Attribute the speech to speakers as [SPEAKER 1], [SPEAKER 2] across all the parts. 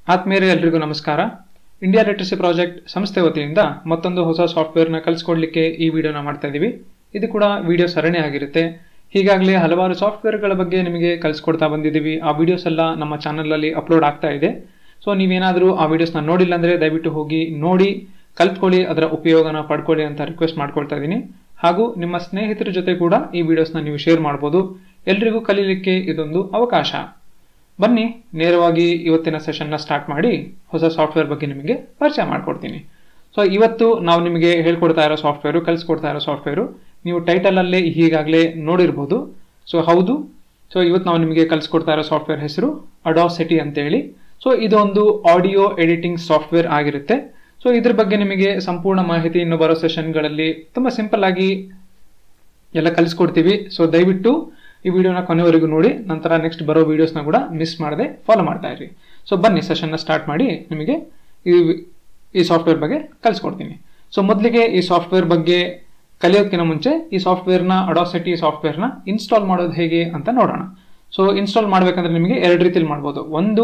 [SPEAKER 1] ಆತ್ಮೀಯರೇ ಎಲ್ರಿಗೂ ನಮಸ್ಕಾರ ಇಂಡಿಯಾ ಲಿಟ್ರಸಿ ಪ್ರಾಜೆಕ್ಟ್ ಸಂಸ್ಥೆ ವತಿಯಿಂದ ಮತ್ತೊಂದು ಹೊಸ ಸಾಫ್ಟ್ವೇರ್ನ ಕಲಿಸ್ಕೊಡ್ಲಿಕ್ಕೆ ಈ ವಿಡಿಯೋನ ಮಾಡ್ತಾ ಇದ್ದೀವಿ ಇದು ಕೂಡ ವಿಡಿಯೋ ಸರಣಿ ಆಗಿರುತ್ತೆ ಹೀಗಾಗಲೇ ಹಲವಾರು ಸಾಫ್ಟ್ವೇರ್ಗಳ ಬಗ್ಗೆ ನಿಮಗೆ ಕಲಿಸ್ಕೊಡ್ತಾ ಬಂದಿದ್ದೀವಿ ಆ ವಿಡಿಯೋಸ್ ಎಲ್ಲ ನಮ್ಮ ಚಾನಲಲ್ಲಿ ಅಪ್ಲೋಡ್ ಆಗ್ತಾ ಇದೆ ಸೊ ನೀವೇನಾದರೂ ಆ ವಿಡಿಯೋಸ್ನ ನೋಡಿಲ್ಲ ಅಂದರೆ ದಯವಿಟ್ಟು ಹೋಗಿ ನೋಡಿ ಕಲ್ತ್ಕೊಳ್ಳಿ ಅದರ ಉಪಯೋಗನ ಪಡ್ಕೊಳ್ಳಿ ಅಂತ ರಿಕ್ವೆಸ್ಟ್ ಮಾಡ್ಕೊಳ್ತಾ ಇದ್ದೀನಿ ಹಾಗೂ ನಿಮ್ಮ ಸ್ನೇಹಿತರ ಜೊತೆ ಕೂಡ ಈ ವಿಡಿಯೋಸ್ನ ನೀವು ಶೇರ್ ಮಾಡ್ಬೋದು ಎಲ್ರಿಗೂ ಕಲೀಲಿಕ್ಕೆ ಇದೊಂದು ಅವಕಾಶ ಬನ್ನಿ ನೇರವಾಗಿ ಇವತ್ತಿನ ಸೆಷನ್ನ ಸ್ಟಾರ್ಟ್ ಮಾಡಿ ಹೊಸ ಸಾಫ್ಟ್ವೇರ್ ಬಗ್ಗೆ ನಿಮಗೆ ಪರಿಚಯ ಮಾಡಿಕೊಡ್ತೀನಿ ಸೊ ಇವತ್ತು ನಾವು ನಿಮಗೆ ಹೇಳ್ಕೊಡ್ತಾ ಇರೋ ಸಾಫ್ಟ್ವೇರು ಕಲಿಸ್ಕೊಡ್ತಾ ಇರೋ ಸಾಫ್ಟ್ವೇರು ನೀವು ಟೈಟಲಲ್ಲೇ ಈಗಾಗಲೇ ನೋಡಿರ್ಬೋದು ಸೊ ಹೌದು ಸೊ ಇವತ್ತು ನಾವು ನಿಮಗೆ ಕಲಿಸ್ಕೊಡ್ತಾ ಇರೋ ಸಾಫ್ಟ್ವೇರ್ ಹೆಸರು ಅಡಾಸಿಟಿ ಅಂತೇಳಿ ಸೊ ಇದೊಂದು ಆಡಿಯೋ ಎಡಿಟಿಂಗ್ ಸಾಫ್ಟ್ವೇರ್ ಆಗಿರುತ್ತೆ ಸೊ ಇದ್ರ ಬಗ್ಗೆ ನಿಮಗೆ ಸಂಪೂರ್ಣ ಮಾಹಿತಿ ಇನ್ನು ಬರೋ ಸೆಷನ್ಗಳಲ್ಲಿ ತುಂಬ ಸಿಂಪಲ್ ಆಗಿ ಎಲ್ಲ ಕಲಿಸ್ಕೊಡ್ತೀವಿ ಸೊ ದಯವಿಟ್ಟು ಈ ವಿಡಿಯೋನ ಕೊನೆವರೆಗೂ ನೋಡಿ ನಂತರ ನೆಕ್ಸ್ಟ್ ಬರೋ ವಿಡಿಯೋಸ್ನ ಕೂಡ ಮಿಸ್ ಮಾಡದೆ ಫಾಲೋ ಮಾಡ್ತಾ ಇರಿ ಸೊ ಬನ್ನಿ ಸೆಷನ್ನ ಸ್ಟಾರ್ಟ್ ಮಾಡಿ ನಿಮಗೆ ಈ ಈ ಸಾಫ್ಟ್ವೇರ್ ಬಗ್ಗೆ ಕಲಿಸ್ಕೊಡ್ತೀನಿ ಸೊ ಮೊದಲಿಗೆ ಈ ಸಾಫ್ಟ್ವೇರ್ ಬಗ್ಗೆ ಕಲಿಯೋದಕ್ಕಿಂತ ಮುಂಚೆ ಈ ಸಾಫ್ಟ್ವೇರ್ನ ಅಡಾಸಿಟಿ ಸಾಫ್ಟ್ವೇರ್ನ ಇನ್ಸ್ಟಾಲ್ ಮಾಡೋದು ಹೇಗೆ ಅಂತ ನೋಡೋಣ ಸೊ ಇನ್ಸ್ಟಾಲ್ ಮಾಡಬೇಕಂದ್ರೆ ನಿಮಗೆ ಎರಡು ರೀತಿಲಿ ಮಾಡ್ಬೋದು ಒಂದು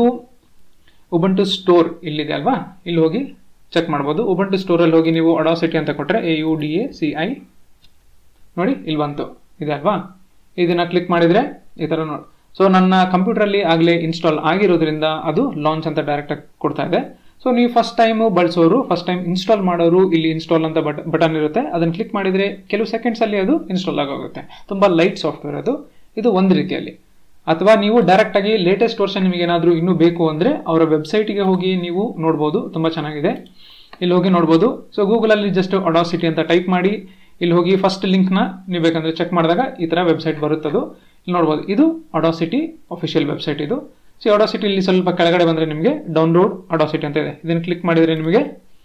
[SPEAKER 1] ಉಬಂಟು ಸ್ಟೋರ್ ಇಲ್ಲಿದೆ ಅಲ್ವಾ ಇಲ್ಲಿ ಹೋಗಿ ಚೆಕ್ ಮಾಡ್ಬೋದು ಉಬಂಟು ಸ್ಟೋರಲ್ಲಿ ಹೋಗಿ ನೀವು ಅಡಾಸಿಟಿ ಅಂತ ಕೊಟ್ಟರೆ A U D A C I ನೋಡಿ ಇಲ್ಲಿ ಬಂತು ಇದೆ ಅಲ್ವಾ ಇದನ್ನ ಕ್ಲಿಕ್ ಮಾಡಿದರೆ ಈ ಥರ ನೋಡಿ ಸೊ ನನ್ನ ಕಂಪ್ಯೂಟರಲ್ಲಿ ಆಗಲೇ ಇನ್ಸ್ಟಾಲ್ ಆಗಿರೋದ್ರಿಂದ ಅದು ಲಾಂಚ್ ಅಂತ ಡೈರೆಕ್ಟಾಗಿ ಕೊಡ್ತಾ ಇದೆ ಸೊ ನೀವು ಫಸ್ಟ್ ಟೈಮು ಬಳಸೋರು ಫಸ್ಟ್ ಟೈಮ್ ಇನ್ಸ್ಟಾಲ್ ಮಾಡೋರು ಇಲ್ಲಿ ಇನ್ಸ್ಟಾಲ್ ಅಂತ ಬಟ್ ಬಟನ್ ಇರುತ್ತೆ ಅದನ್ನು ಕ್ಲಿಕ್ ಮಾಡಿದರೆ ಕೆಲವು ಸೆಕೆಂಡ್ಸಲ್ಲಿ ಅದು ಇನ್ಸ್ಟಾಲ್ ಆಗೋಗುತ್ತೆ ತುಂಬ ಲೈಟ್ ಸಾಫ್ಟ್ವೇರ್ ಅದು ಇದು ಒಂದು ರೀತಿಯಲ್ಲಿ ಅಥವಾ ನೀವು ಡೈರೆಕ್ಟಾಗಿ ಲೇಟೆಸ್ಟ್ ವರ್ಷನ್ ನಿಮಗೆ ಏನಾದರೂ ಇನ್ನೂ ಬೇಕು ಅಂದರೆ ಅವರ ವೆಬ್ಸೈಟಿಗೆ ಹೋಗಿ ನೀವು ನೋಡ್ಬೋದು ತುಂಬ ಚೆನ್ನಾಗಿದೆ ಇಲ್ಲಿ ಹೋಗಿ ನೋಡ್ಬೋದು ಸೊ ಗೂಗಲಲ್ಲಿ ಜಸ್ಟ್ ಅಡಾಸಿಟಿ ಅಂತ ಟೈಪ್ ಮಾಡಿ ಇಲ್ಲಿ ಹೋಗಿ ಫಸ್ಟ್ ಲಿಂಕ್ನ ನೀವು ಬೇಕಂದ್ರೆ ಚೆಕ್ ಮಾಡಿದಾಗ ಈ ಥರ ವೆಬ್ಸೈಟ್ ಬರುತ್ತದು ಇಲ್ಲಿ ನೋಡ್ಬೋದು ಇದು ಅಡಾಸಿಟಿ ಅಫಿಷಿಯಲ್ ವೆಬ್ಸೈಟ್ ಇದು ಸೊ ಅಡಾಸಿಟಿ ಇಲ್ಲಿ ಸ್ವಲ್ಪ ಕೆಳಗಡೆ ಬಂದರೆ ನಿಮಗೆ ಡೌನ್ಲೋಡ್ ಅಡಾಸಿಟಿ ಅಂತ ಇದೆ ಇದನ್ನು ಕ್ಲಿಕ್ ಮಾಡಿದರೆ ನಿಮಗೆ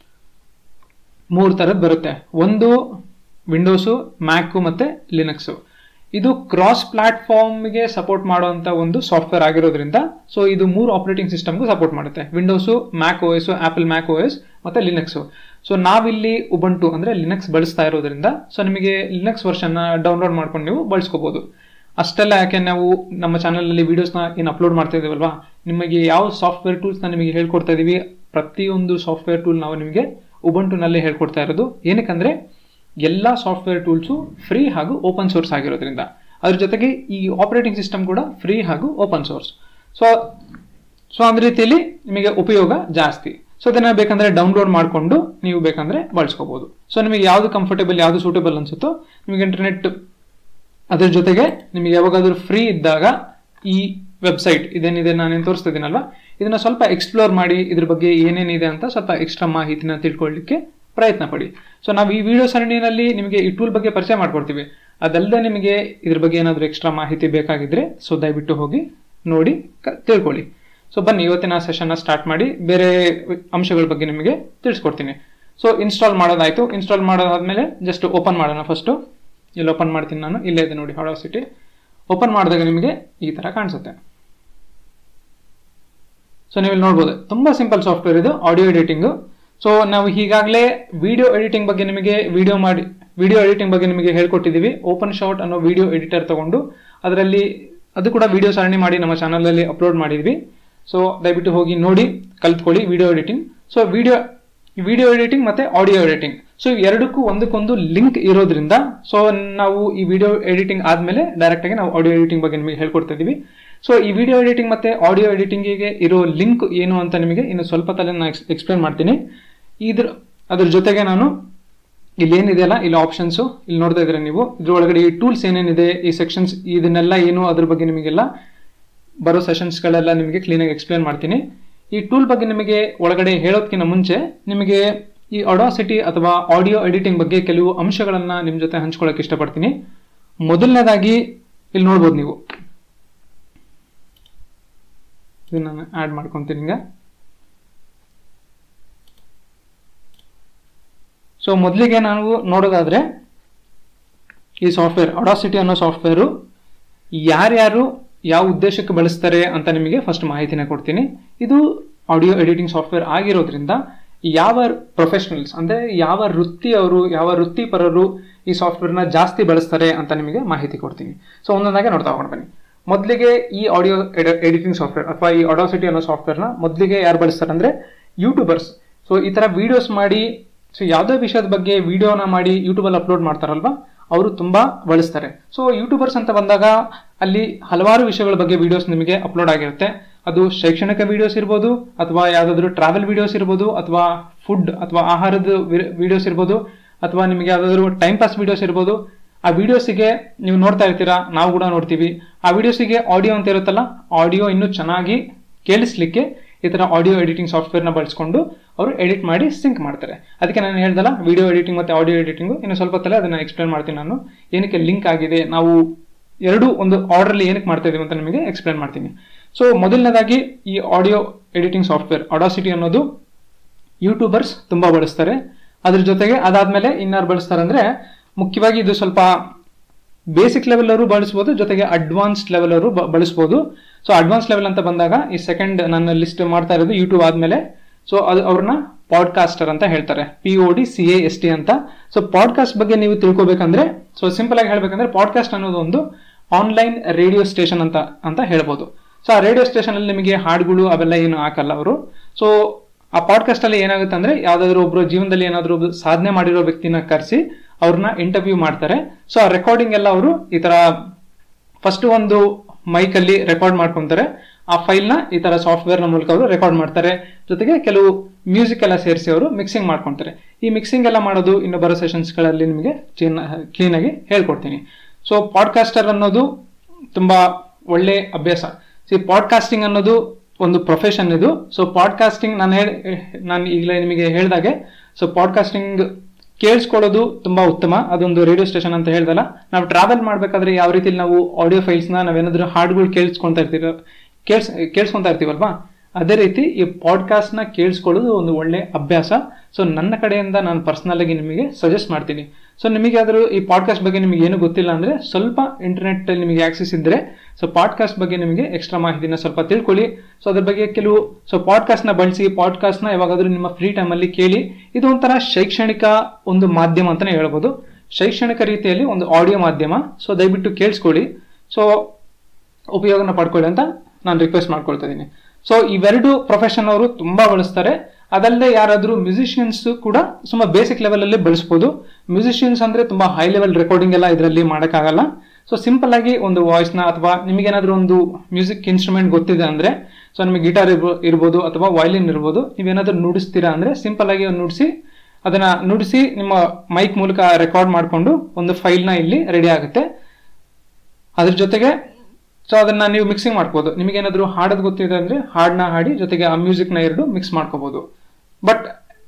[SPEAKER 1] ಮೂರು ಥರದ್ದು ಬರುತ್ತೆ ಒಂದು ವಿಂಡೋಸು ಮ್ಯಾಕು ಮತ್ತು ಲಿನಕ್ಸು ಇದು ಕ್ರಾಸ್ ಪ್ಲಾಟ್ಫಾರ್ಮ್ಗೆ ಸಪೋರ್ಟ್ ಮಾಡುವಂಥ ಒಂದು ಸಾಫ್ಟ್ವೇರ್ ಆಗಿರೋದ್ರಿಂದ ಸೊ ಇದು ಮೂರು ಆಪರೇಟಿಂಗ್ ಸಿಸ್ಟಮ್ಗೂ ಸಪೋರ್ಟ್ ಮಾಡುತ್ತೆ Windows Mac O S Apple Mac O S ಮತ್ತು ಲಿನಕ್ಸು ಸೊ ನಾವಿಲ್ಲಿ ಉಬಂಟು ಅಂದರೆ ಲಿನಕ್ಸ್ ಬಳಸ್ತಾ ಇರೋದ್ರಿಂದ ಸೊ ನಿಮಗೆ ಲಿನಕ್ಸ್ ವರ್ಷನ್ನ ಡೌನ್ಲೋಡ್ ಮಾಡ್ಕೊಂಡು ನೀವು ಬಳಸ್ಕೋಬೋದು ಅಷ್ಟೆಲ್ಲ ಯಾಕೆ ನಾವು ನಮ್ಮ ಚಾನಲಲ್ಲಿ ವೀಡಿಯೋಸ್ನ ಏನು ಅಪ್ಲೋಡ್ ಮಾಡ್ತಾ ಇದ್ದೀವಲ್ವಾ ನಿಮಗೆ ಯಾವ ಸಾಫ್ಟ್ವೇರ್ ಟೂಲ್ಸ್ನ ನಿಮಗೆ ಹೇಳ್ಕೊಡ್ತಾ ಇದ್ದೀವಿ ಪ್ರತಿಯೊಂದು ಸಾಫ್ಟ್ವೇರ್ ಟೂಲ್ ನಾವು ನಿಮಗೆ ಉಬಂಟುನಲ್ಲೇ ಹೇಳ್ಕೊಡ್ತಾ ಇರೋದು ಏನಕ್ಕಂದರೆ ಎಲ್ಲ ಸಾಫ್ಟ್ವೇರ್ ಟೂಲ್ಸು ಫ್ರೀ ಹಾಗೂ ಓಪನ್ ಸೋರ್ಸ್ ಆಗಿರೋದ್ರಿಂದ ಅದ್ರ ಜೊತೆಗೆ ಈ ಆಪರೇಟಿಂಗ್ ಸಿಸ್ಟಮ್ ಕೂಡ ಫ್ರೀ ಹಾಗೂ ಓಪನ್ ಸೋರ್ಸ್ ಸೊ ಸೊ ಅದೇ ರೀತಿಯಲ್ಲಿ ನಿಮಗೆ ಉಪಯೋಗ ಜಾಸ್ತಿ ಸೊ ಅದನ್ನ ಬೇಕಂದ್ರೆ ಡೌನ್ಲೋಡ್ ಮಾಡಿಕೊಂಡು ನೀವು ಬೇಕಂದ್ರೆ ಬಳಸ್ಕೋಬಹುದು ಸೊ ನಿಮಗೆ ಯಾವುದು ಕಂಫರ್ಟೇಬಲ್ ಯಾವುದು ಸೂಟೇಬಲ್ ಅನ್ಸುತ್ತೋ ನಿಮಗೆ ಇಂಟರ್ನೆಟ್ ಅದ್ರ ಜೊತೆಗೆ ನಿಮಗೆ ಯಾವಾಗಾದ್ರೂ ಫ್ರೀ ಇದ್ದಾಗ ಈ ವೆಬ್ಸೈಟ್ ಇದೇನಿದೆ ನಾನೇನು ತೋರಿಸ್ತಾ ಇದ್ದೀನಲ್ವಾ ಇದನ್ನ ಸ್ವಲ್ಪ ಎಕ್ಸ್ಪ್ಲೋರ್ ಮಾಡಿ ಇದ್ರ ಬಗ್ಗೆ ಏನೇನಿದೆ ಅಂತ ಸ್ವಲ್ಪ ಎಕ್ಸ್ಟ್ರಾ ಮಾಹಿತಿನ ತಿಳ್ಕೊಳ್ಳಿಕ್ಕೆ ಪ್ರಯತ್ನ ಪಡಿ ಸೊ ನಾವು ಈ ವಿಡಿಯೋ ಸರಣಿಯಲ್ಲಿ ನಿಮಗೆ ಈ ಟೂಲ್ ಬಗ್ಗೆ ಪರಿಚಯ ಮಾಡ್ಕೊಡ್ತೀವಿ ಅದಲ್ಲದೆ ನಿಮಗೆ ಇದ್ರ ಬಗ್ಗೆ ಏನಾದರೂ ಎಕ್ಸ್ಟ್ರಾ ಮಾಹಿತಿ ಬೇಕಾಗಿದ್ರೆ ಸೊ ದಯವಿಟ್ಟು ಹೋಗಿ ನೋಡಿ ತಿಳ್ಕೊಳ್ಳಿ ಸೊ ಬನ್ನಿ ಇವತ್ತಿನ ಸೆಷನ್ನ ಸ್ಟಾರ್ಟ್ ಮಾಡಿ ಬೇರೆ ಅಂಶಗಳ ಬಗ್ಗೆ ನಿಮಗೆ ತಿಳಿಸ್ಕೊಡ್ತೀನಿ ಸೊ ಇನ್ಸ್ಟಾಲ್ ಮಾಡೋದಾಯ್ತು ಇನ್ಸ್ಟಾಲ್ ಮಾಡೋದಾದ್ಮೇಲೆ ಜಸ್ಟ್ ಓಪನ್ ಮಾಡೋಣ ಫಸ್ಟು ಇಲ್ಲಿ ಓಪನ್ ಮಾಡ್ತೀನಿ ನಾನು ಇಲ್ಲೇ ಇದೆ ನೋಡಿ ಹಾಡಾಸಿಟಿ ಓಪನ್ ಮಾಡಿದಾಗ ನಿಮಗೆ ಈ ಥರ ಕಾಣಿಸುತ್ತೆ ಸೊ ನೀವು ಇಲ್ಲಿ ನೋಡ್ಬೋದು ತುಂಬ ಸಿಂಪಲ್ ಸಾಫ್ಟ್ವೇರ್ ಇದು ಆಡಿಯೋ ಎಡಿಟಿಂಗು ಸೊ ನಾವು ಈಗಾಗಲೇ ವಿಡಿಯೋ ಎಡಿಟಿಂಗ್ ಬಗ್ಗೆ ನಿಮಗೆ ವಿಡಿಯೋ ಮಾಡಿ ವಿಡಿಯೋ ಎಡಿಟಿಂಗ್ ಬಗ್ಗೆ ನಿಮಗೆ ಹೇಳ್ಕೊಟ್ಟಿದ್ದೀವಿ ಓಪನ್ ಶಾಟ್ ಅನ್ನೋ ವಿಡಿಯೋ ಎಡಿಟರ್ ತಗೊಂಡು ಅದರಲ್ಲಿ ಅದು ಕೂಡ ವಿಡಿಯೋ ಸರಣಿ ಮಾಡಿ ನಮ್ಮ ಚಾನಲಲ್ಲಿ ಅಪ್ಲೋಡ್ ಮಾಡಿದ್ವಿ ಸೊ ದಯವಿಟ್ಟು ಹೋಗಿ ನೋಡಿ ಕಲ್ತ್ಕೊಳ್ಳಿ video editing so video video editing ಮತ್ತೆ ಆಡಿಯೋ ಎಡಿಟಿಂಗ್ ಸೊ ಎರಡಕ್ಕೂ ಒಂದಕ್ಕೊಂದು ಲಿಂಕ್ ಇರೋದ್ರಿಂದ ಸೊ ನಾವು ಈ ವಿಡಿಯೋ ಎಡಿಟಿಂಗ್ ಆದಮೇಲೆ ಡೈರೆಕ್ಟಾಗಿ ನಾವು ಆಡಿಯೋ ಎಡಿಟಿಂಗ್ ಬಗ್ಗೆ ನಿಮಗೆ ಹೇಳ್ಕೊಡ್ತಾ ಇದ್ದೀವಿ ಸೊ ಈ ವಿಡಿಯೋ ಎಡಿಟಿಂಗ್ ಮತ್ತೆ ಆಡಿಯೋ ಎಡಿಟಿಂಗಿಗೆ ಇರೋ ಲಿಂಕ್ ಏನು ಅಂತ ನಿಮಗೆ ಇನ್ನು ಸ್ವಲ್ಪ ತಲೆ ನಾನು ಎಕ್ಸ್ಪ್ಲೇನ್ ಮಾಡ್ತೀನಿ ಇದ್ರ ಅದ್ರ ಜೊತೆಗೆ ನಾನು ಇಲ್ಲಿ ಏನಿದೆಯಲ್ಲ ಇಲ್ಲಿ ಆಪ್ಷನ್ಸು ಇಲ್ಲಿ ನೋಡ್ತಾ ಇದ್ರೆ ನೀವು ಇದ್ರೊಳಗಡೆ ಈ ಟೂಲ್ಸ್ ಏನೇನಿದೆ ಈ ಸೆಕ್ಷನ್ಸ್ ಇದನ್ನೆಲ್ಲ ಏನು ಅದ್ರ ಬಗ್ಗೆ ನಿಮಗೆಲ್ಲ ಬರೋ ಸೆಷನ್ಸ್ಗಳೆಲ್ಲ ನಿಮಗೆ ಕ್ಲೀನಾಗಿ ಎಕ್ಸ್ಪ್ಲೇನ್ ಮಾಡ್ತೀನಿ ಈ ಟೂಲ್ ಬಗ್ಗೆ ನಿಮಗೆ ಒಳಗಡೆ ಹೇಳೋದಕ್ಕಿಂತ ಮುಂಚೆ ನಿಮಗೆ ಈ ಅಡಾಸಿಟಿ ಅಥವಾ ಆಡಿಯೋ ಎಡಿಟಿಂಗ್ ಬಗ್ಗೆ ಕೆಲವು ಅಂಶಗಳನ್ನು ನಿಮ್ಮ ಜೊತೆ ಹಂಚ್ಕೊಳ್ಳೋಕೆ ಇಷ್ಟಪಡ್ತೀನಿ ಮೊದಲನೇದಾಗಿ ಇಲ್ಲಿ ನೋಡ್ಬೋದು ನೀವು ಇದನ್ನ ಆ್ಯಡ್ ಮಾಡ್ಕೊತೀನಿ ಈಗ ಸೊ ಮೊದಲಿಗೆ ನಾವು ನೋಡೋದಾದ್ರೆ ಈ ಸಾಫ್ಟ್ವೇರ್ ಅಡಾಸಿಟಿ ಅನ್ನೋ ಸಾಫ್ಟ್ವೇರು ಯಾರ್ಯಾರು ಯಾವ ಉದ್ದೇಶಕ್ಕೆ ಬಳಸ್ತಾರೆ ಅಂತ ನಿಮಗೆ ಫಸ್ಟ್ ಮಾಹಿತಿನ ಕೊಡ್ತೀನಿ ಇದು ಆಡಿಯೋ ಎಡಿಟಿಂಗ್ ಸಾಫ್ಟ್ವೇರ್ ಆಗಿರೋದ್ರಿಂದ ಯಾವ ಪ್ರೊಫೆಷನಲ್ಸ್ ಅಂದರೆ ಯಾವ ವೃತ್ತಿಯವರು ಯಾವ ವೃತ್ತಿಪರರು ಈ ಸಾಫ್ಟ್ವೇರ್ನ ಜಾಸ್ತಿ ಬಳಸ್ತಾರೆ ಅಂತ ನಿಮಗೆ ಮಾಹಿತಿ ಕೊಡ್ತೀನಿ ಸೊ ಒಂದೊಂದಾಗೆ ನೋಡ್ತಾ ಹೋಗೋಣ ಬನ್ನಿ ಮೊದಲಿಗೆ ಈ ಆಡಿಯೋ ಎಡಿಟಿಂಗ್ ಸಾಫ್ಟ್ವೇರ್ ಅಥವಾ ಈ ಅಡಾಸಿಟಿ ಅನ್ನೋ ಸಾಫ್ಟ್ವೇರ್ನ ಮೊದಲಿಗೆ ಯಾರು ಬಳಸ್ತಾರೆ ಅಂದ್ರೆ ಯೂಟ್ಯೂಬರ್ಸ್ ಸೊ ಈ ತರ ವಿಡಿಯೋಸ್ ಮಾಡಿ ಸೊ ಯಾವುದೇ ವಿಷಯದ ಬಗ್ಗೆ ವಿಡಿಯೋನ ಮಾಡಿ ಯೂಟ್ಯೂಬಲ್ಲಿ ಅಪ್ಲೋಡ್ ಮಾಡ್ತಾರಲ್ವಾ ಅವರು ತುಂಬಾ ಬಳಸ್ತಾರೆ ಸೊ ಯೂಟ್ಯೂಬರ್ಸ್ ಅಂತ ಬಂದಾಗ ಅಲ್ಲಿ ಹಲವಾರು ವಿಷಯಗಳ ಬಗ್ಗೆ ವಿಡಿಯೋಸ್ ನಿಮಗೆ ಅಪ್ಲೋಡ್ ಆಗಿರುತ್ತೆ ಅದು ಶೈಕ್ಷಣಿಕ ವಿಡಿಯೋಸ್ ಇರ್ಬೋದು ಅಥವಾ ಯಾವ್ದಾದ್ರು ಟ್ರಾವೆಲ್ ವಿಡಿಯೋಸ್ ಇರ್ಬೋದು ಅಥವಾ ಫುಡ್ ಅಥವಾ ಆಹಾರದ ವಿಡಿಯೋಸ್ ಇರ್ಬೋದು ಅಥವಾ ನಿಮಗೆ ಯಾವ್ದಾದ್ರು ಟೈಮ್ ಪಾಸ್ ವಿಡಿಯೋಸ್ ಇರ್ಬೋದು ಆ ವಿಡಿಯೋಸಿಗೆ ನೀವು ನೋಡ್ತಾ ಇರ್ತೀರಾ ನಾವು ಕೂಡ ನೋಡ್ತೀವಿ ಆ ವಿಡಿಯೋಸಿಗೆ ಆಡಿಯೋ ಅಂತ ಇರುತ್ತಲ್ಲ ಆಡಿಯೋ ಇನ್ನೂ ಚೆನ್ನಾಗಿ ಕೇಳಿಸ್ಲಿಕ್ಕೆ ಈ ತರ ಆಡಿಯೋ ಎಡಿಟಿಂಗ್ ಸಾಫ್ಟ್ವೇರ್ನ ಬಳಸ್ಕೊಂಡು ಅವರು ಎಡಿಟ್ ಮಾಡಿ ಸಿಂಕ್ ಮಾಡ್ತಾರೆ ಅದಕ್ಕೆ ನಾನು ಹೇಳ್ದಲ್ಲ ವಿಡಿಯೋ ಎಡಿಟಿಂಗ್ ಮತ್ತೆ ಆಡಿಯೋ ಎಡಿಟಿಂಗು ಇನ್ನು ಸ್ವಲ್ಪ ಹೊತ್ತಲ್ಲೇ ಅದನ್ನ ಎಕ್ಸ್ಪ್ಲೇನ್ ಮಾಡ್ತೀನಿ ನಾನು ಏನಕ್ಕೆ ಲಿಂಕ್ ಆಗಿದೆ ನಾವು ಎರಡು ಒಂದು ಆರ್ಡರ್ಲಿ ಏನಕ್ಕೆ ಮಾಡ್ತಾ ಇದೀವಿ ಅಂತ ನಿಮಗೆ ಎಕ್ಸ್ಪ್ಲೇನ್ ಮಾಡ್ತೀನಿ ಸೊ ಮೊದಲನೇದಾಗಿ ಈ ಆಡಿಯೋ ಎಡಿಟಿಂಗ್ ಸಾಫ್ಟ್ವೇರ್ ಅಡಾಸಿಟಿ ಅನ್ನೋದು ಯೂಟ್ಯೂಬರ್ಸ್ ತುಂಬಾ ಬಳಸ್ತಾರೆ ಅದ್ರ ಜೊತೆಗೆ ಅದಾದ್ಮೇಲೆ ಇನ್ಯಾರು ಬಳಸ್ತಾರೆ ಅಂದ್ರೆ ಮುಖ್ಯವಾಗಿ ಇದು ಸ್ವಲ್ಪ ಬೇಸಿಕ್ ಲೆವೆಲ್ ಅವರು ಬಳಸ್ಬೋದು ಜೊತೆಗೆ ಅಡ್ವಾನ್ಸ್ ಲೆವೆಲ್ ಅವರು ಬಳಸ್ಬೋದು ಸೊ ಅಡ್ವಾನ್ಸ್ ಲೆವೆಲ್ ಅಂತ ಬಂದಾಗ ಈ ಸೆಕೆಂಡ್ ನನ್ನ ಲಿಸ್ಟ್ ಮಾಡ್ತಾ ಇರೋದು ಯೂಟ್ಯೂಬ್ ಆದ್ಮೇಲೆ ಸೊ ಅದು ಅವ್ರನ್ನ ಪಾಡ್ಕಾಸ್ಟರ್ ಅಂತ ಹೇಳ್ತಾರೆ P O D C A S T ಅಂತ ಸೊ ಪಾಡ್ಕಾಸ್ಟ್ ಬಗ್ಗೆ ನೀವು ತಿಳ್ಕೊಬೇಕಂದ್ರೆ ಸೊ ಸಿಂಪಲ್ ಆಗಿ ಹೇಳ್ಬೇಕಂದ್ರೆ ಪಾಡ್ಕಾಸ್ಟ್ ಅನ್ನೋದು ಒಂದು ಆನ್ಲೈನ್ ರೇಡಿಯೋ ಸ್ಟೇಷನ್ ಅಂತ ಅಂತ ಹೇಳ್ಬೋದು ಸೊ ಆ ರೇಡಿಯೋ ಸ್ಟೇಷನ್ ಅಲ್ಲಿ ನಿಮಗೆ ಹಾಡುಗಳು ಅವೆಲ್ಲ ಏನು ಹಾಕಲ್ಲ ಅವರು ಸೊ ಆ ಪಾಡ್ಕಾಸ್ಟ್ ಅಲ್ಲಿ ಏನಾಗುತ್ತೆ ಅಂದ್ರೆ ಯಾವ್ದಾದ್ರು ಒಬ್ರು ಜೀವನದಲ್ಲಿ ಏನಾದ್ರು ಸಾಧನೆ ಮಾಡಿರೋ ವ್ಯಕ್ತಿನ ಕರೆಸಿ ಅವ್ರನ್ನ ಇಂಟರ್ವ್ಯೂ ಮಾಡ್ತಾರೆ ಸೊ ಆ ರೆಕಾರ್ಡಿಂಗ್ ಎಲ್ಲ ಅವರು ಈ ತರ ಫಸ್ಟ್ ಒಂದು ಮೈಕ್ ಅಲ್ಲಿ ರೆಕಾರ್ಡ್ ಮಾಡ್ಕೊಂತಾರೆ ಆ ಫೈಲ್ ನ ಈ ತರ ಸಾಫ್ಟ್ವೇರ್ ನ ಮೂಲಕ ಅವರು ರೆಕಾರ್ಡ್ ಮಾಡ್ತಾರೆ ಜೊತೆಗೆ ಕೆಲವು ಮ್ಯೂಸಿಕ್ ಎಲ್ಲ ಸೇರಿಸಿ ಅವರು ಮಿಕ್ಸಿಂಗ್ ಮಾಡ್ಕೊಂತಾರೆ ಈ ಮಿಕ್ಸಿಂಗ್ ಎಲ್ಲ ಮಾಡೋದು ಇನ್ನು ಬರೋ ಸೆಷನ್ಸ್ ಗಳಲ್ಲಿ ನಿಮಗೆ ಕ್ಲೀನ್ ಆಗಿ ಹೇಳ್ಕೊಡ್ತೀನಿ ಸೊ ಪಾಡ್ಕಾಸ್ಟರ್ ಅನ್ನೋದು ತುಂಬಾ ಒಳ್ಳೆ ಅಭ್ಯಾಸ ಸಿ ಪಾಡ್ಕಾಸ್ಟಿಂಗ್ ಅನ್ನೋದು ಒಂದು ಪ್ರೊಫೆಷನ್ ಇದು ಸೊ ಪಾಡ್ಕಾಸ್ಟಿಂಗ್ ನಾನು ಹೇಳಿ ನಾನು ಈಗಲೇ ನಿಮಗೆ ಹೇಳಿದಾಗೆ ಸೊ ಪಾಡ್ಕಾಸ್ಟಿಂಗ್ ಕೇಳಿಸ್ಕೊಳ್ಳೋದು ತುಂಬಾ ಉತ್ತಮ ಅದೊಂದು ರೇಡಿಯೋ ಸ್ಟೇಷನ್ ಅಂತ ಹೇಳ್ದಲ್ಲ ನಾವು ಟ್ರಾವೆಲ್ ಮಾಡ್ಬೇಕಾದ್ರೆ ಯಾವ ರೀತಿ ನಾವು ಆಡಿಯೋ ಫೈಲ್ಸ್ನ ನಾವೇನಾದ್ರೂ ಹಾಡುಗಳು ಕೇಳಿಸ್ಕೊಂತಾ ಇರ್ತೀರ ಕೇಳ್ಸ್ ಕೇಳಿಸ್ಕೊಂತಾ ಇರ್ತೀವಲ್ವಾ ಅದೇ ರೀತಿ ಈ ಪಾಡ್ಕಾಸ್ಟ್ ನ ಕೇಳಿಸ್ಕೊಳ್ಳೋದು ಒಂದು ಒಳ್ಳೆ ಅಭ್ಯಾಸ ಸೊ ನನ್ನ ಕಡೆಯಿಂದ ನಾನು ಪರ್ಸನಲ್ ಆಗಿ ನಿಮಗೆ ಸಜೆಸ್ಟ್ ಮಾಡ್ತೀನಿ ಸೊ ನಿಮಗೆ ಆದರೂ ಈ ಪಾಡ್ಕಾಸ್ಟ್ ಬಗ್ಗೆ ನಿಮಗೆ ಏನು ಗೊತ್ತಿಲ್ಲ ಅಂದ್ರೆ ಸ್ವಲ್ಪ ಇಂಟರ್ನೆಟ್ ಅಲ್ಲಿ ನಿಮಗೆ ಆಕ್ಸೆಸ್ ಇದ್ರೆ ಸೊ ಪಾಡ್ಕಾಸ್ಟ್ ಬಗ್ಗೆ ನಿಮಗೆ ಎಕ್ಸ್ಟ್ರಾ ಮಾಹಿತಿನ ಸ್ವಲ್ಪ ತಿಳ್ಕೊಳ್ಳಿ ಸೊ ಅದ್ರ ಬಗ್ಗೆ ಕೆಲವು ಸೊ ಪಾಡ್ಕಾಸ್ಟ್ ನ ಬಳಸಿ ಪಾಡ್ಕಾಸ್ಟ್ ನ ಯಾವಾಗಾದ್ರೂ ನಿಮ್ಮ ಫ್ರೀ ಟೈಮ್ ಅಲ್ಲಿ ಕೇಳಿ ಇದು ಒಂಥರ ಶೈಕ್ಷಣಿಕ ಒಂದು ಮಾಧ್ಯಮ ಅಂತಾನೆ ಹೇಳ್ಬೋದು ಶೈಕ್ಷಣಿಕ ರೀತಿಯಲ್ಲಿ ಒಂದು ಆಡಿಯೋ ಮಾಧ್ಯಮ ಸೊ ದಯವಿಟ್ಟು ಕೇಳಿಸ್ಕೊಳ್ಳಿ ಸೊ ಉಪಯೋಗನ ಪಡ್ಕೊಳ್ಳಿ ಅಂತ ನಾನು ರಿಕ್ವೆಸ್ಟ್ ಮಾಡ್ಕೊಳ್ತಾ ಇದ್ದೀನಿ ಸೊ ಇವೆರಡು ಪ್ರೊಫೆಷನ್ ಅವರು ತುಂಬಾ ಬಳಸ್ತಾರೆ ಅದಲ್ಲದೆ ಯಾರಾದ್ರೂ ಮ್ಯೂಸಿಷಿಯನ್ಸ್ ಕೂಡ ತುಂಬಾ ಬೇಸಿಕ್ ಲೆವೆಲ್ ಅಲ್ಲಿ ಬಳಸಬಹುದು ಮ್ಯೂಸಿಷಿಯನ್ಸ್ ಅಂದ್ರೆ ತುಂಬಾ ಹೈ ಲೆವೆಲ್ ರೆಕಾರ್ಡಿಂಗ್ ಎಲ್ಲ ಇದರಲ್ಲಿ ಮಾಡೋಕ್ಕಾಗಲ್ಲ ಸೊ ಸಿಂಪಲ್ ಆಗಿ ಒಂದು ವಾಯ್ಸ್ ನ ಅಥವಾ ನಿಮಗೇನಾದ್ರೂ ಒಂದು ಮ್ಯೂಸಿಕ್ ಇನ್ಸ್ಟ್ರೂಮೆಂಟ್ ಗೊತ್ತಿದೆ ಅಂದ್ರೆ ಸೊ ನಿಮಗೆ ಗಿಟಾರ್ ಇರ್ಬೋದು ಅಥವಾ ವಯಲಿನ್ ಇರ್ಬೋದು ನೀವೇನಾದ್ರೂ ನುಡಿಸ್ತೀರಾ ಅಂದ್ರೆ ಸಿಂಪಲ್ ಆಗಿ ನುಡಿಸಿ ಅದನ್ನ ನುಡಿಸಿ ನಿಮ್ಮ ಮೈಕ್ ಮೂಲಕ ರೆಕಾರ್ಡ್ ಮಾಡಿಕೊಂಡು ಒಂದು ಫೈಲ್ನ ಇಲ್ಲಿ ರೆಡಿ ಆಗುತ್ತೆ ಅದ್ರ ಜೊತೆಗೆ ಸೊ ಅದನ್ನ ನೀವು ಮಿಕ್ಸಿಂಗ್ ಮಾಡ್ಕೋಬಹುದು ನಿಮಗೇನಾದ್ರೂ ಹಾಡೋದು ಗೊತ್ತಿದೆ ಅಂದ್ರೆ ಹಾಡನ್ನ ಹಾಡಿ ಜೊತೆಗೆ ಆ ಮ್ಯೂಸಿಕ್ ನ ಎರಡು ಮಿಕ್ಸ್ ಮಾಡ್ಕೋಬಹುದು ಬಟ್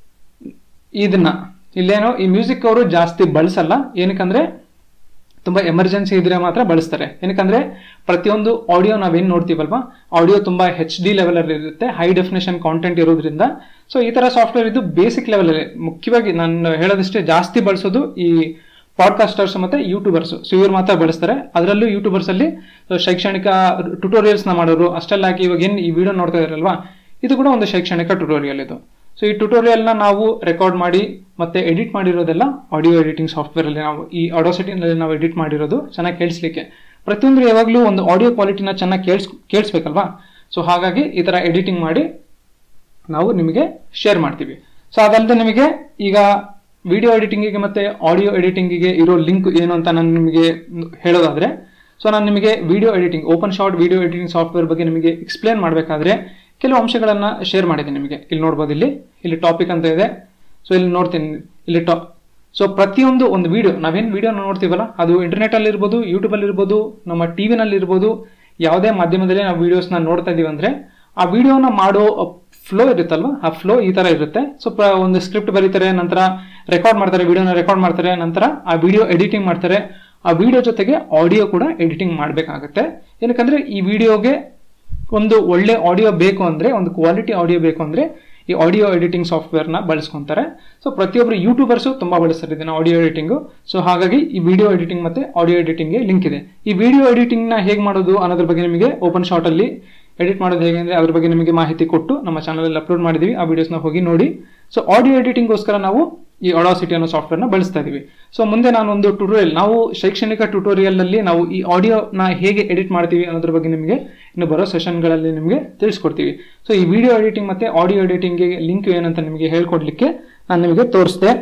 [SPEAKER 1] ಇದನ್ನ ಇಲ್ಲೇನೋ ಈ ಮ್ಯೂಸಿಕ್ ಅವರು ಜಾಸ್ತಿ ಬಳಸಲ್ಲ ಏನಕ್ಕಂದ್ರೆ ತುಂಬಾ ಎಮರ್ಜೆನ್ಸಿ ಇದ್ರೆ ಮಾತ್ರ ಬಳಸ್ತಾರೆ ಏನಕ್ಕಂದ್ರೆ ಪ್ರತಿಯೊಂದು ಆಡಿಯೋ ನಾವೇನ್ ನೋಡ್ತೀವಲ್ವಾ ಆಡಿಯೋ ತುಂಬಾ ಹೆಚ್ ಡಿ ಲೆವೆಲ್ ಅಲ್ಲಿ ಇರುತ್ತೆ ಹೈ ಡೆಫಿನೇಷನ್ ಕಾಂಟೆಂಟ್ ಇರೋದ್ರಿಂದ ಸೊ ಈ ತರ ಸಾಫ್ಟ್ವೇರ್ ಇದು ಬೇಸಿಕ್ ಲೆವೆಲ್ ಅಲ್ಲಿ ಮುಖ್ಯವಾಗಿ ನಾನು ಹೇಳೋದಷ್ಟೇ ಜಾಸ್ತಿ ಬಳಸೋದು ಈ ಪಾಡ್ಕಾಸ್ಟರ್ಸ್ ಮತ್ತೆ ಯೂಟ್ಯೂಬರ್ಸ್ ಸೊ ಇವ್ರು ಮಾತ್ರ ಬಳಸ್ತಾರೆ ಅದರಲ್ಲೂ ಯೂಟ್ಯೂಬರ್ಸ್ ಅಲ್ಲಿ ಶೈಕ್ಷಣಿಕ ಟ್ಯುಟೋರಿಯಲ್ಸ್ ನ ಮಾಡೋರು ಅಷ್ಟೆಲ್ಲ ಹಾಕಿ ಇವಾಗ ಏನ್ ಈ ವಿಡಿಯೋ ನೋಡ್ತಾ ಇದ್ರಲ್ವಾ ಇದು ಕೂಡ ಒಂದು ಶೈಕ್ಷಣಿಕ ಟ್ಯುಟೋರಿಯಲ್ ಇದು ಸೊ ಈ ಟ್ಯುಟೋರಿಯಲ್ ನ ನಾವು ರೆಕಾರ್ಡ್ ಮಾಡಿ ಮತ್ತೆ ಎಡಿಟ್ ಮಾಡಿರೋದೆಲ್ಲ ಆಡಿಯೋ ಎಡಿಟಿಂಗ್ ಸಾಫ್ಟ್ವೇರ್ ಅಲ್ಲಿ ನಾವು ಈ ಆಡೋಸಿಟಿನಲ್ಲಿ ನಾವು ಎಡಿಟ್ ಮಾಡಿರೋದು ಚೆನ್ನಾಗಿ ಕೇಳಿಸ್ಲಿಕ್ಕೆ ಪ್ರತಿಯೊಂದು ಯಾವಾಗಲೂ ಒಂದು ಆಡಿಯೋ ಕ್ವಾಲಿಟಿನ ಚೆನ್ನಾಗಿ ಕೇಳಿಸ್ ಕೇಳಿಸ್ಬೇಕಲ್ವಾ ಸೊ ಹಾಗಾಗಿ ಈ ತರ ಎಡಿಟಿಂಗ್ ಮಾಡಿ ನಾವು ನಿಮಗೆ ಶೇರ್ ಮಾಡ್ತೀವಿ ಸೊ ಅದಲ್ಲದೆ ನಿಮಗೆ ಈಗ ವಿಡಿಯೋ ಎಡಿಟಿಂಗಿಗೆ ಮತ್ತೆ ಆಡಿಯೋ ಎಡಿಟಿಂಗಿಗೆ ಇರೋ ಲಿಂಕ್ ಏನು ಅಂತ ನಾನು ನಿಮಗೆ ಹೇಳೋದಾದ್ರೆ ಸೊ ನಾನು ನಿಮಗೆ video editing OpenShot video editing software ಬಗ್ಗೆ ನಿಮಗೆ ಎಕ್ಸ್ಪ್ಲೇನ್ ಮಾಡಬೇಕಾದ್ರೆ ಕೆಲವು ಅಂಶಗಳನ್ನ ಶೇರ್ ಮಾಡಿದ್ದೀನಿ ನಿಮಗೆ ಇಲ್ಲಿ ನೋಡ್ಬೋದು ಇಲ್ಲಿ ಇಲ್ಲಿ ಟಾಪಿಕ್ ಅಂತ ಇದೆ ಸೊ ಇಲ್ಲಿ ನೋಡ್ತೀನಿ ಇಲ್ಲಿ ಟಾಪ್ ಸೊ ಪ್ರತಿಯೊಂದು ಒಂದು ವಿಡಿಯೋ ನಾವೇನು ವಿಡಿಯೋ ನೋಡ್ತೀವಲ್ಲ ಅದು ಇಂಟರ್ನೆಟ್ ಅಲ್ಲಿ ಇರ್ಬೋದು ಯೂಟ್ಯೂಬ್ ಅಲ್ಲಿ ಇರ್ಬೋದು ನಮ್ಮ ಟಿವಿನಲ್ಲಿ ಇರ್ಬೋದು ಯಾವುದೇ ಮಾಧ್ಯಮದಲ್ಲಿ ನಾವು ವಿಡಿಯೋಸ್ನ ನೋಡ್ತಾ ಇದೀವಿ ಅಂದ್ರೆ ಆ ವಿಡಿಯೋನ ಮಾಡೋ ಫ್ಲೋ ಇರುತ್ತಲ್ವಾ ಆ ಫ್ಲೋ ಈ ತರ ಇರುತ್ತೆ ಸೊ ಒಂದು ಸ್ಕ್ರಿಪ್ಟ್ ಬರೀತಾರೆ ನಂತರ ರೆಕಾರ್ಡ್ ಮಾಡ್ತಾರೆ ವಿಡಿಯೋನ ರೆಕಾರ್ಡ್ ಮಾಡ್ತಾರೆ ನಂತರ ಆ ವಿಡಿಯೋ ಎಡಿಟಿಂಗ್ ಮಾಡ್ತಾರೆ ಆ ವಿಡಿಯೋ ಜೊತೆಗೆ ಆಡಿಯೋ ಕೂಡ ಎಡಿಟಿಂಗ್ ಮಾಡಬೇಕಾಗುತ್ತೆ ಏನಕ್ಕಂದ್ರೆ ಈ ವಿಡಿಯೋಗೆ ಒಂದು ಒಳ್ಳೆ ಆಡಿಯೋ ಬೇಕು ಅಂದ್ರೆ ಒಂದು ಕ್ವಾಲಿಟಿ ಆಡಿಯೋ ಬೇಕು ಅಂದ್ರೆ ಈ ಆಡಿಯೋ ಎಡಿಟಿಂಗ್ ಸಾಫ್ಟ್ವೇರ್ನ ಬಳಸ್ಕೊಂತಾರೆ ಸೊ ಪ್ರತಿಯೊಬ್ಬರು ಯೂಟ್ಯೂಬರ್ಸು ತುಂಬಾ ಬಳಸ್ತಾರೆ ಇದನ್ನ ಆಡಿಯೋ ಎಡಿಟಿಂಗು ಸೊ ಹಾಗಾಗಿ ಈ ವಿಡಿಯೋ ಎಡಿಟಿಂಗ್ ಮತ್ತೆ ಆಡಿಯೋ ಎಡಿಟಿಂಗ್ಗೆ ಲಿಂಕ್ ಇದೆ ಈ ವಿಡಿಯೋ ಎಡಿಟಿಂಗ್ ನ ಹೇಗೆ ಮಾಡೋದು ಅನ್ನೋದ್ರ ಬಗ್ಗೆ ನಿಮಗೆ ಓಪನ್ ಶಾರ್ಟ್ ಅಲ್ಲಿ ಎಡಿಟ್ ಮಾಡೋದು ಹೇಗೆ ಅಂದ್ರೆ ಅದ್ರ ಬಗ್ಗೆ ನಿಮಗೆ ಮಾಹಿತಿ ಕೊಟ್ಟು ನಮ್ಮ ಚಾನಲ್ ಅಲ್ಲಿ ಅಪ್ಲೋಡ್ ಮಾಡಿದೀವಿ ಆ ವಿಡಿಯೋಸ್ನ ಹೋಗಿ ನೋಡಿ ಸೊ ಆಡಿಯೋ ಎಡಿಟಿಂಗ್ಗೋಸ್ಕರ ನಾವು ಈ ಒಡಾಸಿಟಿ ಅನ್ನೋ ಸಾಫ್ಟ್ವೇರ್ನ ಬಳಸ್ತಾ ಇದೀವಿ ಸೊ ಮುಂದೆ ನಾನು ಒಂದು ಟ್ಯುಟೋರಿಯಲ್ ನಾವು ಶೈಕ್ಷಣಿಕ ಟ್ಯುಟೋರಿಯಲ್ ಅಲ್ಲಿ ನಾವು ಈ ಆಡಿಯೋನ ಹೇಗೆ ಎಡಿಟ್ ಮಾಡ್ತೀವಿ ಅನ್ನೋದ್ರ ಬಗ್ಗೆ ನಿಮಗೆ ಇನ್ನು ಬರೋ ಸೆಷನ್ಗಳಲ್ಲಿ ನಿಮಗೆ ತಿಳಿಸ್ಕೊಡ್ತೀವಿ ಸೊ ಈ ವಿಡಿಯೋ ಎಡಿಟಿಂಗ್ ಮತ್ತೆ ಆಡಿಯೋ ಎಡಿಟಿಂಗ್ಗೆ ಲಿಂಕ್ ಏನಂತ ನಿಮಗೆ ಹೇಳ್ಕೊಡ್ಲಿಕ್ಕೆ ನಾನು ನಿಮಗೆ ತೋರಿಸ್ದೆ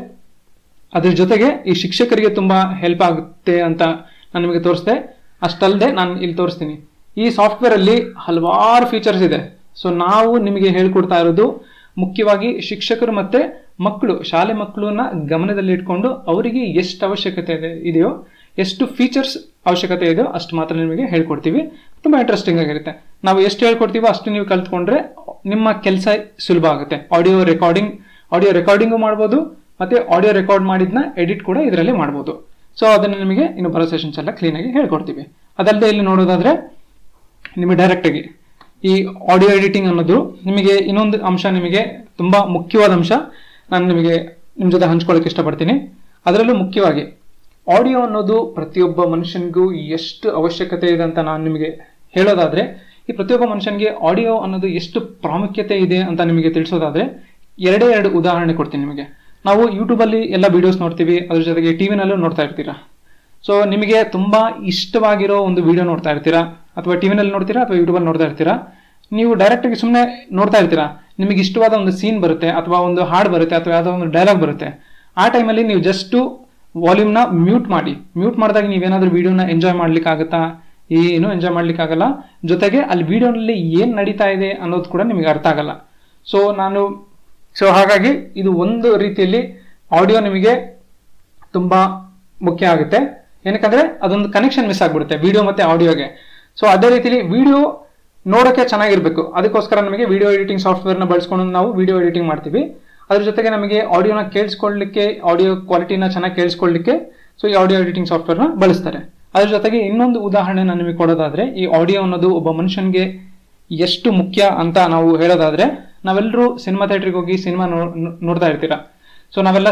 [SPEAKER 1] ಅದ್ರ ಜೊತೆಗೆ ಈ ಶಿಕ್ಷಕರಿಗೆ ತುಂಬಾ ಹೆಲ್ಪ್ ಆಗುತ್ತೆ ಅಂತ ನಾನು ನಿಮಗೆ ತೋರಿಸ್ದೆ ಅಷ್ಟಲ್ಲದೆ ನಾನು ಇಲ್ಲಿ ತೋರಿಸ್ತೀನಿ ಈ ಸಾಫ್ಟ್ವೇರ್ ಅಲ್ಲಿ ಹಲವಾರು ಫೀಚರ್ಸ್ ಇದೆ ಸೊ ನಾವು ನಿಮಗೆ ಹೇಳ್ಕೊಡ್ತಾ ಇರೋದು ಮುಖ್ಯವಾಗಿ ಶಿಕ್ಷಕರು ಮತ್ತೆ ಮಕ್ಕಳು ಶಾಲೆ ಮಕ್ಕಳನ್ನ ಗಮನದಲ್ಲಿ ಇಟ್ಕೊಂಡು ಅವರಿಗೆ ಎಷ್ಟು ಅವಶ್ಯಕತೆ ಇದೆ ಇದೆಯೋ ಎಷ್ಟು ಫೀಚರ್ಸ್ ಅವಶ್ಯಕತೆ ಇದೆಯೋ ಅಷ್ಟು ಮಾತ್ರ ನಿಮಗೆ ಹೇಳ್ಕೊಡ್ತೀವಿ ತುಂಬಾ ಇಂಟ್ರೆಸ್ಟಿಂಗ್ ಆಗಿರುತ್ತೆ ನಾವು ಎಷ್ಟು ಹೇಳ್ಕೊಡ್ತೀವೋ ಅಷ್ಟು ನೀವು ಕಲ್ತ್ಕೊಂಡ್ರೆ ನಿಮ್ಮ ಕೆಲಸ ಸುಲಭ ಆಗುತ್ತೆ ಆಡಿಯೋ ರೆಕಾರ್ಡಿಂಗ್ ಆಡಿಯೋ ರೆಕಾರ್ಡಿಂಗು ಮಾಡ್ಬೋದು ಮತ್ತೆ ಆಡಿಯೋ ರೆಕಾರ್ಡ್ ಮಾಡಿದ್ನ ಎಡಿಟ್ ಕೂಡ ಇದರಲ್ಲಿ ಮಾಡ್ಬೋದು ಸೊ ಅದನ್ನು ನಿಮಗೆ ಇನ್ನು ಬರೋ ಸೆಷನ್ಸ್ ಎಲ್ಲ ಕ್ಲೀನಾಗಿ ಹೇಳ್ಕೊಡ್ತೀವಿ ಅದಲ್ಲದೆ ಇಲ್ಲಿ ನೋಡೋದಾದ್ರೆ ನಿಮಗೆ ಡೈರೆಕ್ಟಾಗಿ ಈ ಆಡಿಯೋ ಎಡಿಟಿಂಗ್ ಅನ್ನೋದು ನಿಮಗೆ ಇನ್ನೊಂದು ಅಂಶ ನಿಮಗೆ ತುಂಬಾ ಮುಖ್ಯವಾದ ಅಂಶ ನಾನು ನಿಮಗೆ ನಿಮ್ಮ ಜೊತೆ ಹಂಚ್ಕೊಳ್ಳೋಕೆ ಇಷ್ಟಪಡ್ತೀನಿ ಅದರಲ್ಲೂ ಮುಖ್ಯವಾಗಿ ಆಡಿಯೋ ಅನ್ನೋದು ಪ್ರತಿಯೊಬ್ಬ ಮನುಷ್ಯನಿಗೂ ಎಷ್ಟು ಅವಶ್ಯಕತೆ ಇದೆ ಅಂತ ನಾನು ನಿಮಗೆ ಹೇಳೋದಾದ್ರೆ ಈ ಪ್ರತಿಯೊಬ್ಬ ಮನುಷ್ಯನಿಗೆ ಆಡಿಯೋ ಅನ್ನೋದು ಎಷ್ಟು ಪ್ರಾಮುಖ್ಯತೆ ಇದೆ ಅಂತ ನಿಮಗೆ ತಿಳಿಸೋದಾದ್ರೆ ಎರಡೇ ಎರಡು ಉದಾಹರಣೆ ಕೊಡ್ತೀನಿ ನಿಮಗೆ ನಾವು ಯೂಟ್ಯೂಬಲ್ಲಿ ಎಲ್ಲ ವಿಡಿಯೋಸ್ ನೋಡ್ತೀವಿ ಅದ್ರ ಜೊತೆಗೆ ಟಿವಿನಲ್ಲೂ ನೋಡ್ತಾ ಇರ್ತೀರಾ ಸೊ ನಿಮಗೆ ತುಂಬಾ ಇಷ್ಟವಾಗಿರೋ ಒಂದು ವಿಡಿಯೋ ನೋಡ್ತಾ ಇರ್ತೀರಾ ಅಥವಾ ಟಿವಿನಲ್ಲಿ ನೋಡ್ತೀರಾ ಅಥವಾ ಯೂಟ್ಯೂಬಲ್ಲಿ ನೋಡ್ತಾ ಇರ್ತೀರಾ ನೀವು ಡೈರೆಕ್ಟ್ ಆಗಿ ಸುಮ್ಮನೆ ನೋಡ್ತಾ ಇರ್ತೀರಾ ನಿಮಗೆ ಇಷ್ಟವಾದ ಒಂದು ಸೀನ್ ಬರುತ್ತೆ ಅಥವಾ ಒಂದು ಹಾಡು ಬರುತ್ತೆ ಅಥವಾ ಯಾವುದೋ ಒಂದು ಡೈಲಾಗ್ ಬರುತ್ತೆ ಆ ಟೈಮಲ್ಲಿ ನೀವು ಜಸ್ಟ್ ವಾಲ್ಯೂಮ್ನ ಮ್ಯೂಟ್ ಮಾಡಿ ಮ್ಯೂಟ್ ಮಾಡಿದಾಗ ನೀವೇನಾದ್ರೂ ವಿಡಿಯೋನ ಎಂಜಾಯ್ ಮಾಡ್ಲಿಕ್ಕೆ ಆಗುತ್ತಾ ಏನು ಎಂಜಾಯ್ ಮಾಡ್ಲಿಕ್ಕೆ ಆಗಲ್ಲ ಜೊತೆಗೆ ಅಲ್ಲಿ ವಿಡಿಯೋನಲ್ಲಿ ಏನ್ ನಡೀತಾ ಇದೆ ಅನ್ನೋದು ಕೂಡ ನಿಮಗೆ ಅರ್ಥ ಆಗಲ್ಲ ಸೊ ನಾನು ಸೊ ಹಾಗಾಗಿ ಇದು ಒಂದು ರೀತಿಯಲ್ಲಿ ಆಡಿಯೋ ನಿಮಗೆ ತುಂಬಾ ಮುಖ್ಯ ಆಗುತ್ತೆ ಏನಕ್ಕಂದ್ರೆ ಅದೊಂದು ಕನೆಕ್ಷನ್ ಮಿಸ್ ಆಗ್ಬಿಡುತ್ತೆ ವಿಡಿಯೋ ಮತ್ತೆ ಆಡಿಯೋಗೆ ಸೊ ಅದೇ ರೀತಿಲಿ ವಿಡಿಯೋ ನೋಡೋಕೆ ಚೆನ್ನಾಗಿರ್ಬೇಕು ಅದಕ್ಕೋಸ್ಕರ ನಮಗೆ ವಿಡಿಯೋ ಎಡಿಟಿಂಗ್ ಸಾಫ್ಟ್ವೇರ್ನ ಬಳಸ್ಕೊಂಡು ನಾವು ವಿಡಿಯೋ ಎಡಿಟಿಂಗ್ ಮಾಡ್ತೀವಿ ಅದ್ರ ಜೊತೆಗೆ ನಮಗೆ ಆಡಿಯೋನ ಕೇಳಿಸ್ಕೊಳ್ಳಿಕ್ಕೆ ಆಡಿಯೋ ಕ್ವಾಲಿಟಿನ ಚೆನ್ನಾಗಿ ಕೇಳಿಸ್ಕೊಳ್ಳಿಕ್ಕೆ ಸೊ ಈ ಆಡಿಯೋ ಎಡಿಟಿಂಗ್ ಸಾಫ್ಟ್ವೇರ್ನ ಬಳಸ್ತಾರೆ ಅದ್ರ ಜೊತೆಗೆ ಇನ್ನೊಂದು ಉದಾಹರಣೆ ನಾನು ನಿಮಗೆ ಕೊಡೋದಾದ್ರೆ ಈ ಆಡಿಯೋ ಅನ್ನೋದು ಒಬ್ಬ ಮನುಷ್ಯನಿಗೆ ಎಷ್ಟು ಮುಖ್ಯ ಅಂತ ನಾವು ಹೇಳೋದಾದ್ರೆ ನಾವೆಲ್ಲರೂ ಸಿನಿಮಾ ಥಿಯೇಟ್ರಿಗೆ ಹೋಗಿ ಸಿನಿಮಾ ನೋಡ್ತಾ ಇರ್ತೀರಾ ಸೊ ನಾವೆಲ್ಲ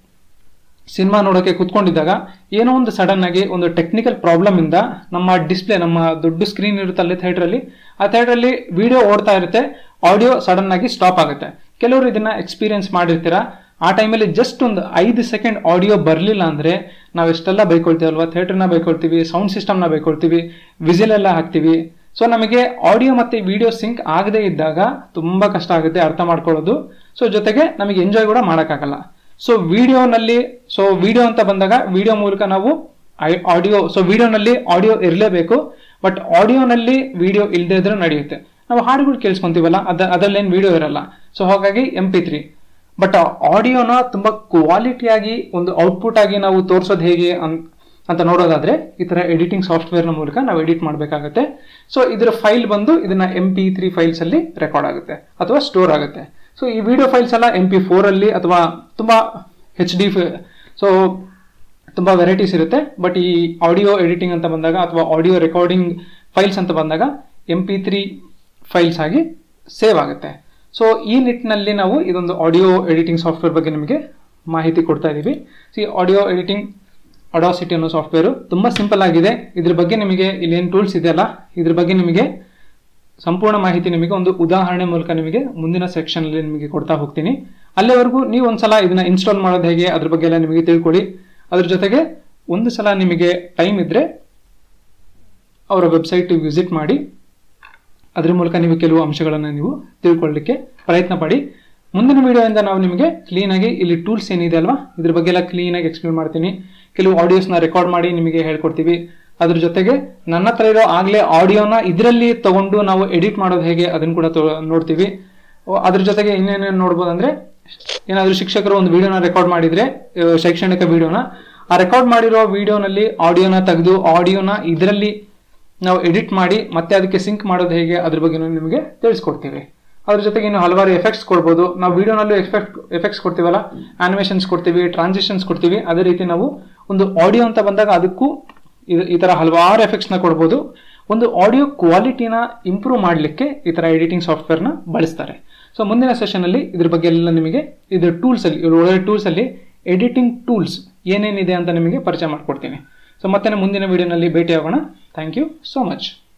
[SPEAKER 1] ಸಿನಿಮಾ ನೋಡೋಕೆ ಕುತ್ಕೊಂಡಿದ್ದಾಗ ಏನೋ ಒಂದು ಸಡನ್ ಆಗಿ ಒಂದು ಟೆಕ್ನಿಕಲ್ ಪ್ರಾಬ್ಲಮ್ ಇಂದ ನಮ್ಮ ಡಿಸ್ಪ್ಲೇ ನಮ್ಮ ದೊಡ್ಡ ಸ್ಕ್ರೀನ್ ಇರುತ್ತೆ ಅಲ್ಲಿ ಥಿಯೇಟರ್ ಅಲ್ಲಿ ಆ ಥಿಯೇಟರ್ ಅಲ್ಲಿ ವಿಡಿಯೋ ಓಡ್ತಾ ಇರುತ್ತೆ ಆಡಿಯೋ ಸಡನ್ ಆಗಿ ಸ್ಟಾಪ್ ಆಗುತ್ತೆ ಕೆಲವರು ಇದನ್ನ ಎಕ್ಸ್ಪೀರಿಯನ್ಸ್ ಮಾಡಿರ್ತೀರಾ ಆ ಟೈಮಲ್ಲಿ ಜಸ್ಟ್ ಒಂದು ಐದು ಸೆಕೆಂಡ್ ಆಡಿಯೋ ಬರಲಿಲ್ಲ ಅಂದ್ರೆ ನಾವು ಎಷ್ಟೆಲ್ಲ ಬೈಕೊಳ್ತೀವಲ್ವಾ ಥಿಯೇಟರ್ನ ಬೈಕೊಳ್ತೀವಿ ಸೌಂಡ್ ಸಿಸ್ಟಮ್ನ ಬೈಕೊಳ್ತೀವಿ ವಿಸಿಲ್ ಎಲ್ಲ ಹಾಕ್ತೀವಿ ಸೊ ನಮಗೆ ಆಡಿಯೋ ಮತ್ತೆ ವಿಡಿಯೋ ಸಿಂಕ್ ಆಗದೆ ಇದ್ದಾಗ ತುಂಬಾ ಕಷ್ಟ ಆಗುತ್ತೆ ಅರ್ಥ ಮಾಡ್ಕೊಳ್ಳೋದು ಸೊ ಜೊತೆಗೆ ನಮಗೆ ಎಂಜಾಯ್ ಕೂಡ ಮಾಡೋಕ್ಕಾಗಲ್ಲ ಸೊ ವಿಡಿಯೋನಲ್ಲಿ ಸೊ ವಿಡಿಯೋ ಅಂತ ಬಂದಾಗ ವಿಡಿಯೋ ಮೂಲಕ ನಾವು ಆಡಿಯೋ ಸೊ ವಿಡಿಯೋನಲ್ಲಿ ಆಡಿಯೋ ಇರಲೇಬೇಕು ಬಟ್ ಆಡಿಯೋನಲ್ಲಿ ವಿಡಿಯೋ ಇಲ್ಲದೆ ಇದ್ರೆ ನಡೆಯುತ್ತೆ ನಾವು ಹಾಡುಗಳು ಕೇಳಿಸ್ಕೊಂತೀವಲ್ಲ ಅದ ಅದರಲ್ಲೇನು ವಿಡಿಯೋ ಇರಲ್ಲ ಸೊ ಹಾಗಾಗಿ ಎಂ ಪಿ ತ್ರೀ ಬಟ್ ಆಡಿಯೋನ ತುಂಬಾ ಕ್ವಾಲಿಟಿಯಾಗಿ ಒಂದು ಔಟ್ಪುಟ್ ಆಗಿ ನಾವು ತೋರಿಸೋದು ಹೇಗೆ ಅಂತ ನೋಡೋದಾದ್ರೆ ಈ ತರ ಎಡಿಟಿಂಗ್ ಸಾಫ್ಟ್ವೇರ್ನ ಮೂಲಕ ನಾವು ಎಡಿಟ್ ಮಾಡಬೇಕಾಗುತ್ತೆ ಸೊ ಇದರ ಫೈಲ್ ಬಂದು ಇದನ್ನ ಎಂ ಪಿ ತ್ರೀ ಫೈಲ್ಸ್ ಅಲ್ಲಿ ರೆಕಾರ್ಡ್ ಆಗುತ್ತೆ ಅಥವಾ ಸ್ಟೋರ್ ಆಗುತ್ತೆ ಸೊ ಈ ವಿಡಿಯೋ ಫೈಲ್ಸ್ ಎಲ್ಲ ಎಂ ಪಿ ಫೋರ್ ಅಲ್ಲಿ ಅಥವಾ ತುಂಬಾ ಹೆಚ್ ಡಿ ಸೊ ತುಂಬಾ ವೆರೈಟೀಸ್ ಇರುತ್ತೆ ಬಟ್ ಈ ಆಡಿಯೋ ಎಡಿಟಿಂಗ್ ಅಂತ ಬಂದಾಗ ಅಥವಾ ಆಡಿಯೋ ರೆಕಾರ್ಡಿಂಗ್ ಫೈಲ್ಸ್ ಅಂತ ಬಂದಾಗ ಎಂ ಪಿ ತ್ರೀ ಫೈಲ್ಸ್ ಆಗಿ ಸೇವ್ ಆಗುತ್ತೆ ಸೊ ಈ ನಿಟ್ಟಿನಲ್ಲಿ ನಾವು ಇದೊಂದು ಆಡಿಯೋ ಎಡಿಟಿಂಗ್ ಸಾಫ್ಟ್ವೇರ್ ಬಗ್ಗೆ ನಿಮಗೆ ಮಾಹಿತಿ ಕೊಡ್ತಾ ಇದ್ದೀವಿ ಸಿ ಆಡಿಯೋ ಎಡಿಟಿಂಗ್ ಅಡಾಸಿಟಿ ಅನ್ನೋ ಸಾಫ್ಟ್ವೇರು ತುಂಬ ಸಿಂಪಲ್ ಆಗಿದೆ ಇದ್ರ ಬಗ್ಗೆ ನಿಮಗೆ ಇಲ್ಲೇನು ಟೂಲ್ಸ್ ಇದೆಯಲ್ಲ ಇದ್ರ ಬಗ್ಗೆ ನಿಮಗೆ ಸಂಪೂರ್ಣ ಮಾಹಿತಿ ನಿಮಗೆ ಒಂದು ಉದಾಹರಣೆ ಮೂಲಕ ನಿಮಗೆ ಮುಂದಿನ ಸೆಕ್ಷನ್ ಅಲ್ಲಿ ನಿಮಗೆ ಕೊಡ್ತಾ ಹೋಗ್ತೀನಿ ಅಲ್ಲಿವರೆಗೂ ನೀವು ಒಂದ್ಸಲ ಇದನ್ನ ಇನ್ಸ್ಟಾಲ್ ಮಾಡೋದು ಹೇಗೆ ಅದ್ರ ಬಗ್ಗೆ ಎಲ್ಲ ನಿಮಗೆ ತಿಳ್ಕೊಳ್ಳಿ ಅದ್ರ ಜೊತೆಗೆ ಒಂದು ಸಲ ನಿಮಗೆ ಟೈಮ್ ಇದ್ರೆ ಅವರ ವೆಬ್ಸೈಟ್ ವಿಸಿಟ್ ಮಾಡಿ ಅದ್ರ ಮೂಲಕ ನೀವು ಕೆಲವು ಅಂಶಗಳನ್ನು ನೀವು ತಿಳ್ಕೊಳ್ಳಿಕ್ಕೆ ಪ್ರಯತ್ನ ಪಡಿ ಮುಂದಿನ ವಿಡಿಯೋಯಿಂದ ನಾವು ನಿಮಗೆ ಕ್ಲೀನಾಗಿ ಇಲ್ಲಿ ಟೂಲ್ಸ್ ಏನಿದೆ ಅಲ್ವಾ ಇದ್ರ ಬಗ್ಗೆ ಎಲ್ಲ ಕ್ಲೀನಾಗಿ ಎಕ್ಸ್ಪ್ಲೇನ್ ಮಾಡ್ತೀನಿ ಕೆಲವು ಆಡಿಯೋಸ್ನ ರೆಕಾರ್ಡ್ ಮಾಡಿ ನಿಮಗೆ ಹೇಳ್ಕೊಡ್ತೀವಿ ಅದ್ರ ಜೊತೆಗೆ ನನ್ನ ಹತ್ರ ಇರೋ ಆಗ್ಲೇ ಆಡಿಯೋನ ಇದರಲ್ಲಿ ತಗೊಂಡು ನಾವು ಎಡಿಟ್ ಮಾಡೋದು ಹೇಗೆ ಅದನ್ನು ಕೂಡ ನೋಡ್ತೀವಿ ಅದ್ರ ಜೊತೆಗೆ ಇನ್ನೇನೇನು ನೋಡ್ಬೋದು ಅಂದ್ರೆ ಏನಾದರೂ ಶಿಕ್ಷಕರು ಒಂದು ವಿಡಿಯೋನ ರೆಕಾರ್ಡ್ ಮಾಡಿದ್ರೆ ಶೈಕ್ಷಣಿಕ ವಿಡಿಯೋನ ಆ ರೆಕಾರ್ಡ್ ಮಾಡಿರೋ ವಿಡಿಯೋನಲ್ಲಿ ಆಡಿಯೋನ ತೆಗೆದು ಆಡಿಯೋನ ಇದರಲ್ಲಿ ನಾವು ಎಡಿಟ್ ಮಾಡಿ ಮತ್ತೆ ಅದಕ್ಕೆ ಸಿಂಕ್ ಮಾಡೋದು ಹೇಗೆ ಅದ್ರ ಬಗ್ಗೆ ನಿಮಗೆ ತಿಳಿಸ್ಕೊಡ್ತೀವಿ ಅದ್ರ ಜೊತೆಗೆ ಇನ್ನು ಹಲವಾರು ಎಫೆಕ್ಟ್ಸ್ ಕೊಡ್ಬೋದು ನಾವು ವಿಡಿಯೋನಲ್ಲೂ ಎಫೆಕ್ಟ್ ಎಫೆಕ್ಟ್ಸ್ ಕೊಡ್ತೀವಲ್ಲ ಆನಿಮೇಷನ್ಸ್ ಕೊಡ್ತೀವಿ ಟ್ರಾನ್ಸಿಷನ್ಸ್ ಕೊಡ್ತೀವಿ ಅದೇ ರೀತಿ ನಾವು ಒಂದು ಆಡಿಯೋ ಅಂತ ಬಂದಾಗ ಅದಕ್ಕೂ ಈ ತರ ಹಲವಾರು ಎಫೆಕ್ಟ್ಸ್ನ ಕೊಡ್ಬೋದು ಒಂದು ಆಡಿಯೋ ಕ್ವಾಲಿಟಿನ ಇಂಪ್ರೂವ್ ಮಾಡಲಿಕ್ಕೆ ಈ ತರ ಎಡಿಟಿಂಗ್ ಸಾಫ್ಟ್ವೇರ್ನ ಬಳಸ್ತಾರೆ ಸೊ ಮುಂದಿನ ಸೆಷನ್ ಅಲ್ಲಿ ಇದ್ರ ಬಗ್ಗೆ ಎಲ್ಲ ನಿಮಗೆ ಇದ್ರ ಟೂಲ್ಸ್ ಅಲ್ಲಿ ಒಳ್ಳೆ ಟೂಲ್ಸ್ ಅಲ್ಲಿ ಎಡಿಟಿಂಗ್ ಟೂಲ್ಸ್ ಏನೇನಿದೆ ಅಂತ ನಿಮಗೆ ಪರಿಚಯ ಮಾಡ್ಕೊಡ್ತೀನಿ ಸೊ ಮತ್ತೆ ಮುಂದಿನ ವಿಡಿಯೋನಲ್ಲಿ ಭೇಟಿ ಆಗೋಣ ಥ್ಯಾಂಕ್ ಯು ಸೋ ಮಚ್